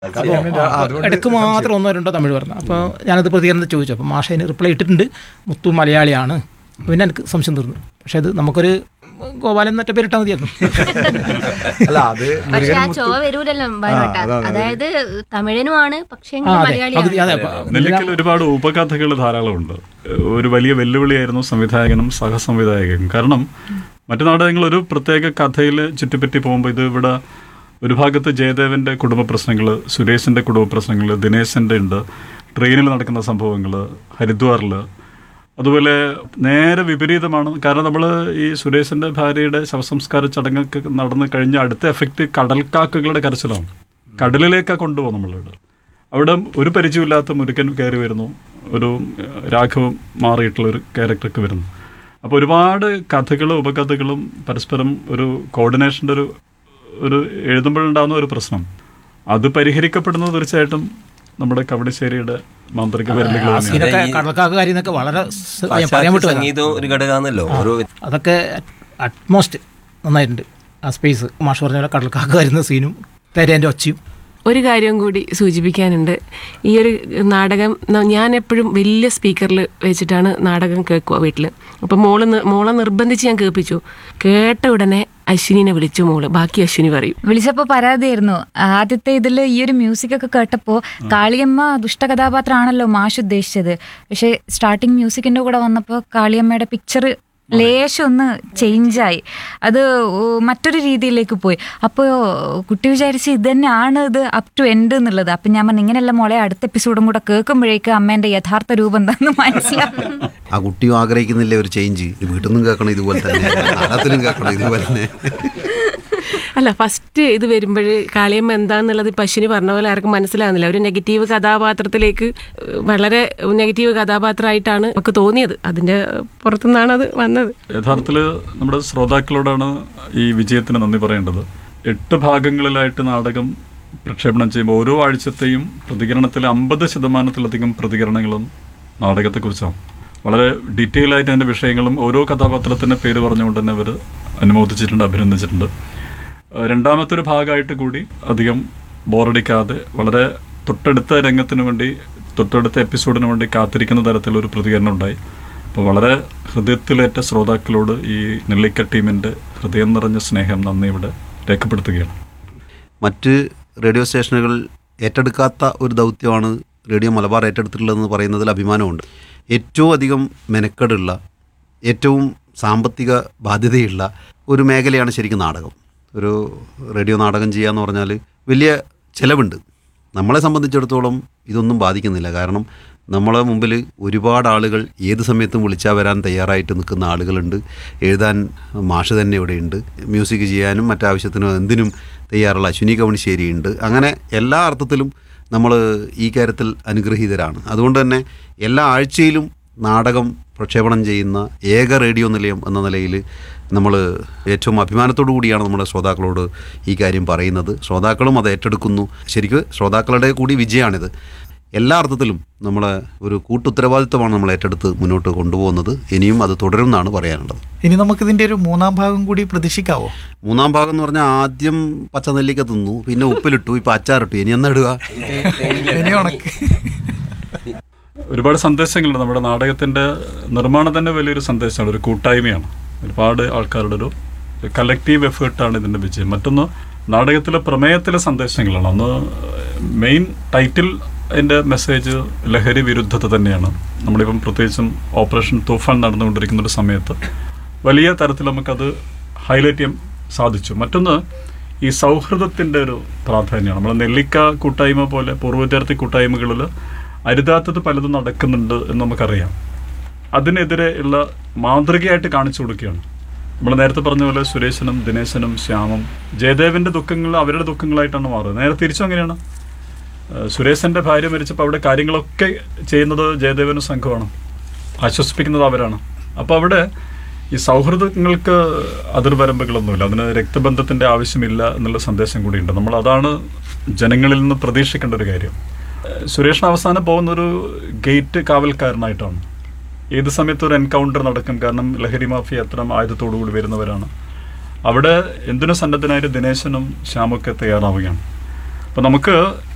അപ്പോൾ ഇടയ്ക്ക് മാത്രം ഒന്നോ രണ്ടോ തമിഴ് പറഞ്ഞു അപ്പോൾ ഞാനത് പ്രതികരണം ചോദിച്ചു അപ്പോൾ മാഷ അതിന് റിപ്ലൈ ഇട്ടിട്ടുണ്ട് മുത്തു മലയാളിയാണ് പിന്നെ എനിക്ക് സംശയം തീർന്നു പക്ഷേ അത് നമുക്കൊരു ഗോപാലൻ എന്നൊറ്റ പേരിട്ടാൽ മതിയായിരുന്നു അല്ല അത് പക്ഷെ ആ ചോ വരൂലല്ലോ ബാലുവേട്ട അതായത് തമിഴനുമാണ് പക്ഷെ ആ അതെ മലയാളിയാണ് പകുതി അതെ നെല്ലിക്കൽ ഒരുപാട് ഉപകഥകൾ ധാരാളമുണ്ട് ഒരു വലിയ വെല്ലുവിളിയായിരുന്നു സംവിധായകനും സഹസംവിധായകനും കാരണം മറ്റു നാടകങ്ങൾ ഒരു പ്രത്യേക കഥയിൽ ചുറ്റിപ്പറ്റി പോകുമ്പോൾ ഇത് ഇവിടെ ഒരു ഭാഗത്ത് ജയദേവന്റെ കുടുംബ പ്രശ്നങ്ങൾ സുരേഷിന്റെ കുടുംബ പ്രശ്നങ്ങൾ ദിനേശന്റെ ഉണ്ട് ട്രെയിനിൽ നടക്കുന്ന സംഭവങ്ങൾ ഹരിദ്വാറിൽ അതുപോലെ നേരെ വിപരീതമാണ് കാരണം നമ്മൾ ഈ സുരേഷിന്റെ ഭാര്യയുടെ ശവസംസ്കാര ചടങ്ങൊക്കെ നടന്നു കഴിഞ്ഞ അടുത്ത എഫക്റ്റ് കടൽക്കാക്കകളുടെ കരച്ചിലാണ് കടലിലേക്കാണ് കൊണ്ടുപോകും നമ്മളിവിടെ അവിടെ ഒരു പരിചയമില്ലാത്ത മുരുക്കൻ കയറി വരുന്നു ഒരു ഏഹ്, രാഘവം മാറിയിട്ടുള്ള ഒരു ക്യാരക്ടർക്ക് വരുന്നു അപ്പോൾ ഒരുപാട് കഥകളും ഉപകഥകളും പരസ്പരം ഒരു കോർഡിനേഷൻ്റെ ഒരു ഒരു എഴുതുമ്പോഴുണ്ടാകുന്ന ഒരു പ്രശ്നം അത് പരിഹരിക്കപ്പെടുന്നത് തീർച്ചയായിട്ടും നമ്മുടെ കവടിശ്ശേരിയുടെ മാന്ത്രിക വിരലുകൾ തന്നെയാണ് സീനൊക്കെ കടൽക്കാക്കുകാരി എന്നൊക്കെ വളരെ സ് ഞാൻ പറയാൻ വിട്ടു സംഗീതവും ഒരു ഘടകമാണല്ലോ ഓരോ അതൊക്കെ അറ്റ്മോസ്റ്റ് നന്നായിട്ടുണ്ട് ആ സ്പേസ് മാഷ് പറഞ്ഞ പോലെ കടൽക്കാക്കുകാരുന്ന സീനും തെരേൻ്റെ ഒച്ചയും ഒരു കാര്യം കൂടി സൂചിപ്പിക്കാനുണ്ട് ഈ ഒരു നാടകം ന- ഞാൻ എപ്പോഴും വലിയ സ്പീക്കറിൽ വെച്ചിട്ടാണ് നാടകം കേൾക്കുക വീട്ടിൽ അപ്പം മോള് നി- മോളെ നിർബന്ധിച്ച് ഞാൻ കേൾപ്പിച്ചു കേട്ട ഉടനെ അശ്വിനിനെ വിളിച്ചു മോള് ബാക്കി അശ്വിനി പറയും വിളിച്ചപ്പോ പരാതിയായിരുന്നു ആദ്യത്തെ ഇതിൽ ഈ ഒരു മ്യൂസിക് ഒക്കെ കേട്ടപ്പോ കാളിയമ്മ ദുഷ്ടകഥാപാത്രമാണല്ലോ മാഷ് ഉദ്ദേശിച്ചത് പക്ഷെ സ്റ്റാർട്ടിങ് മ്യൂസിക്കിന്റെ കൂടെ വന്നപ്പോ കാളിയമ്മയുടെ പിക്ചർ ലേശം ഒന്ന് ചേഞ്ചായി അത് ഓ, മറ്റൊരു രീതിയിലേക്ക് പോയി അപ്പോൾ കുട്ടി വിചാരിച്ച് ഇത് തന്നെയാണ് ഇത് അപ് ടു എൻഡ് എന്നുള്ളത് അപ്പം ഞാൻ പറഞ്ഞു ഇങ്ങനെയല്ല മോളെ അടുത്ത എപ്പിസോഡും കൂടെ കേൾക്കുമ്പോഴേക്ക് അമ്മേന്റെ യഥാർത്ഥ രൂപം എന്താണെന്ന് മനസ്സിലാവും ആ കുട്ടിയും ആഗ്രഹിക്കുന്നില്ലേ ഒരു ചേഞ്ച് വീട്ടിൽ നിന്നും കേൾക്കണം ഇതുപോലെ തന്നെ നാടകത്തിലും കേൾക്കണം ഇതുപോലെ തന്നെ അല്ല ഫസ്റ്റ് ഇത് വരുമ്പോൾ കാളിയമ്മ എന്താന്നുള്ളത് ഇപ്പം അശ്വിനി പറഞ്ഞ പോലെ ആർക്കും മനസ്സിലാകുന്നില്ല ഒരു നെഗറ്റീവ് കഥാപാത്രത്തിലേക്ക് ഏഹ്, വളരെ നെഗറ്റീവ് കഥാപാത്രമായിട്ടാണ് നമുക്ക് തോന്നിയത് അതിൻ്റെ പുറത്തുനിന്നാണ് അത് വന്നത് യഥാർത്ഥത്തിൽ നമ്മുടെ ശ്രോതാക്കളോടാണ് ഈ വിജയത്തിന് നന്ദി പറയേണ്ടത് എട്ട് ഭാഗങ്ങളിലായിട്ട് നാടകം പ്രക്ഷേപണം ചെയ്യുമ്പോൾ ഓരോ ആഴ്ചത്തെയും പ്രതികരണത്തിൽ അമ്പത് ശതമാനത്തിലധികം പ്രതികരണങ്ങളും നാടകത്തെക്കുറിച്ചാണ് വളരെ ഡീറ്റെയിൽ ആയിട്ട് അതിൻ്റെ വിഷയങ്ങളും ഓരോ കഥാപാത്രത്തിൻ്റെ പേര് പറഞ്ഞുകൊണ്ട് തന്നെ അവർ അനുമോദിച്ചിട്ടുണ്ട് അഭിനന്ദിച്ചിട്ടുണ്ട് ഏഹ് രണ്ടാമത്തെ ഒരു ഭാഗമായിട്ട് കൂടി അധികം ബോറടിക്കാതെ വളരെ തൊട്ടടുത്ത രംഗത്തിന് വേണ്ടി തൊട്ടടുത്ത എപ്പിസോഡിന് വേണ്ടി കാത്തിരിക്കുന്ന തരത്തിലൊരു പ്രതികരണം ഉണ്ടായി അപ്പോൾ വളരെ ഹൃദയത്തിലേറ്റ ശ്രോതാക്കളോട് ഈ നെല്ലിക്ക ടീമിൻ്റെ ഹൃദയം നിറഞ്ഞ സ്നേഹം നന്ദി ഇവിടെ രേഖപ്പെടുത്തുകയാണ് മറ്റ് റേഡിയോ സ്റ്റേഷനുകൾ ഏറ്റെടുക്കാത്ത ഒരു ദൗത്യമാണ് റേഡിയോ മലബാർ ഏറ്റെടുത്തിട്ടുള്ളതെന്ന് പറയുന്നതിൽ അഭിമാനമുണ്ട് ഏറ്റവും അധികം മെനക്കെടുള്ള ഏറ്റവും സാമ്പത്തിക ബാധ്യതയുള്ള ഒരു മേഖലയാണ് ശരിക്കും നാടകം ഒരു റേഡിയോ നാടകം ചെയ്യുക എന്ന് പറഞ്ഞാൽ വലിയ ചിലവുണ്ട് നമ്മളെ സംബന്ധിച്ചിടത്തോളം ഇതൊന്നും ബാധിക്കുന്നില്ല കാരണം നമ്മളെ മുമ്പിൽ ഒരുപാട് ആളുകൾ ഏത് സമയത്തും വിളിച്ചാൽ വരാൻ തയ്യാറായിട്ട് നിൽക്കുന്ന ആളുകളുണ്ട് എഴുതാൻ മാഷ് തന്നെ ഇവിടെയുണ്ട് മ്യൂസിക് ചെയ്യാനും മറ്റാവശ്യത്തിനും എന്തിനും തയ്യാറുള്ള അശ്വിനി കവണിശ്ശേരി ഉണ്ട് അങ്ങനെ എല്ലാ അർത്ഥത്തിലും നമ്മൾ ഈ കാര്യത്തിൽ അനുഗ്രഹീതരാണ് അതുകൊണ്ട് തന്നെ എല്ലാ ആഴ്ചയിലും നാടകം പ്രക്ഷേപണം ചെയ്യുന്ന ഏക റേഡിയോ നിലയം എന്ന നിലയിൽ നമ്മൾ ഏറ്റവും അഭിമാനത്തോടു കൂടിയാണ് നമ്മുടെ ശ്രോതാക്കളോട് ഈ കാര്യം പറയുന്നത് ശ്രോതാക്കളും അത് ഏറ്റെടുക്കുന്നു ശരിക്കും ശ്രോതാക്കളുടെ കൂടി വിജയമാണിത് എല്ലാ അർത്ഥത്തിലും നമ്മളെ ഒരു കൂട്ടുത്തരവാദിത്വമാണ് നമ്മൾ ഏറ്റെടുത്ത് മുന്നോട്ട് കൊണ്ടുപോകുന്നത് ഇനിയും അത് തുടരും എന്നാണ് പറയാനുള്ളത് ഇനി നമുക്കിതിന്റെ ഒരു മൂന്നാം ഭാഗം കൂടി പ്രതീക്ഷിക്കാവോ മൂന്നാം ഭാഗം എന്ന് പറഞ്ഞാൽ ആദ്യം പച്ചനെല്ലിക്ക തിന്നു പിന്നെ ഉപ്പിലിട്ടു ഇപ്പം അച്ചാറിട്ടു ഇനി എന്നാ ഇടുക ഇനി ഉണക്ക് ഒരുപാട് സന്ദേശങ്ങളുണ്ട് നമ്മുടെ നാടകത്തിൻ്റെ നിർമ്മാണം തന്നെ വലിയൊരു സന്ദേശമാണ് ഒരു കൂട്ടായ്മയാണ് ഒരുപാട് ആൾക്കാരുടെ ഒരു കലക്റ്റീവ് എഫേർട്ടാണ് ഇതിൻ്റെ വിജയം മറ്റൊന്ന് നാടകത്തിലെ പ്രമേയത്തിലെ സന്ദേശങ്ങളാണ് ഒന്ന് മെയിൻ ടൈറ്റിൽ അതിൻ്റെ മെസ്സേജ് ലഹരി വിരുദ്ധത തന്നെയാണ് നമ്മളിപ്പം പ്രത്യേകിച്ചും ഓപ്പറേഷൻ തൂഫാൻ നടന്നുകൊണ്ടിരിക്കുന്ന ഒരു സമയത്ത് വലിയ തരത്തിൽ നമുക്കത് ഹൈലൈറ്റ് ചെയ്യാൻ സാധിച്ചു മറ്റൊന്ന് ഈ സൗഹൃദത്തിൻ്റെ ഒരു പ്രാധാന്യമാണ് നമ്മൾ നെല്ലിക്ക കൂട്ടായ്മ പോലെ പൂർവ്വ വിദ്യാർത്ഥി കൂട്ടായ്മകളിൽ അരുതാത്തത് പലതും നടക്കുന്നുണ്ട് എന്ന് നമുക്കറിയാം അതിനെതിരെ ഉള്ള മാതൃകയായിട്ട് കാണിച്ചു കൊടുക്കുകയാണ് നമ്മൾ നേരത്തെ പറഞ്ഞ പോലെ സുരേശനും ദിനേശനും ശ്യാമും ജയദേവന്റെ ദുഃഖങ്ങൾ അവരുടെ ദുഃഖങ്ങളായിട്ടാണ് മാറുന്നത് നേരെ തിരിച്ചും അങ്ങനെയാണ് ഏഹ് സുരേശന്റെ ഭാര്യ മരിച്ചപ്പോൾ അവിടെ കാര്യങ്ങളൊക്കെ ചെയ്യുന്നത് ജയദേവനും സംഘമാണ് ആശ്വസിപ്പിക്കുന്നത് അവരാണ് അപ്പോൾ അവിടെ ഈ സൗഹൃദങ്ങൾക്ക് അതിർവരമ്പുകളൊന്നുമില്ല അതിന് രക്തബന്ധത്തിന്റെ ആവശ്യമില്ല എന്നുള്ള സന്ദേശം കൂടിയുണ്ട് നമ്മൾ അതാണ് ജനങ്ങളിൽ നിന്ന് പ്രതീക്ഷിക്കേണ്ട ഒരു കാര്യം ഏഹ് സുരേഷിന് അവസാനം പോകുന്ന ഒരു ഗേറ്റ് കാവൽക്കാരനായിട്ടാണ് ഏത് സമയത്ത് ഒരു എൻകൗണ്ടർ നടക്കും കാരണം ലഹരി മാഫിയ അത്തരം ആയുധത്തോടു കൂടി വരുന്നവരാണ് അവിടെ എന്തിനു സന്നദ്ധനായിട്ട് ദിനേശനും ശ്യാമൊക്കെ തയ്യാറാവുകയാണ് അപ്പോൾ നമുക്ക്